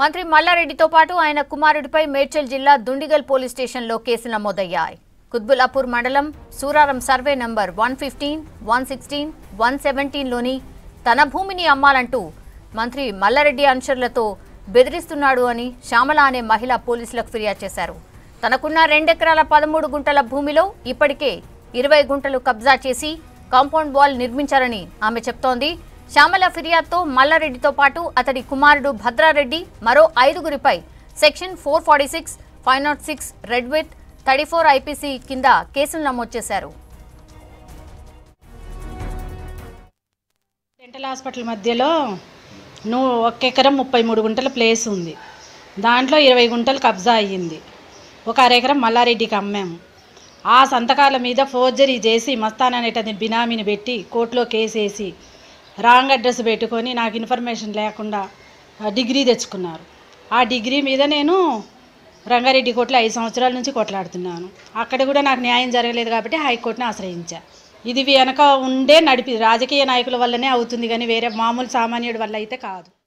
మంత్రి మల్లారెడ్డితో పాటు ఆయన కుమారుడిపై మేడ్చల్ జిల్లా దుండిగల్ పోలీస్ స్టేషన్లో కేసులు నమోదయ్యాయి కుత్బులాపూర్ మండలం Suraram survey number one fifteen one sixteen one సెవెంటీన్లోని తన భూమిని అమ్మాలంటూ మంత్రి మల్లారెడ్డి అనుచరులతో బెదిరిస్తున్నాడు అని శ్యామల అనే మహిళ పోలీసులకు ఫిర్యాదు చేశారు తనకున్న రెండెకరాల పదమూడు గుంటల భూమిలో ఇప్పటికే ఇరవై గుంటలు కబ్జా చేసి కాంపౌండ్ వాల్ నిర్మించారని ఆమె చెప్తోంది శ్యామల ఫిర్యాదుతో మల్లారెడ్డితో పాటు అతడి కుమారుడు భద్రారెడ్డి మరో ఐదుగురిపై section four forty six five not six read with thirty four IPC కింద కేసులు నమోదు చేశారు డెంటల్ హాస్పిటల్ మధ్యలో నువ్వు ఒక ఎకరం ముప్పై మూడు గుంటల ప్లేస్ ఉంది దాంట్లో ఇరవై గుంటలు కబ్జా అయ్యింది ఒక అరెకరం మల్లారెడ్డికి అమ్మాము ఆ సంతకాల మీద ఫోర్జరీ చేసి మస్తాన్ అనేటది బినామీని పెట్టి కోర్టులో కేసు వేసి రాంగ్ అడ్రస్ పెట్టుకొని నాకు ఇన్ఫర్మేషన్ లేకుండా ఆ డిగ్రీ తెచ్చుకున్నారు ఆ డిగ్రీ మీద నేను రంగారెడ్డి కోర్టులో ఐదు సంవత్సరాల నుంచి కొట్లాడుతున్నాను అక్కడ కూడా నాకు న్యాయం జరగలేదు కాబట్టి హైకోర్టుని ఆశ్రయించా ఇది వెనక ఉండే నడిపి రాజకీయ నాయకుల వల్లనే అవుతుంది కానీ వేరే మామూలు సామాన్యుడి వల్ల అయితే కాదు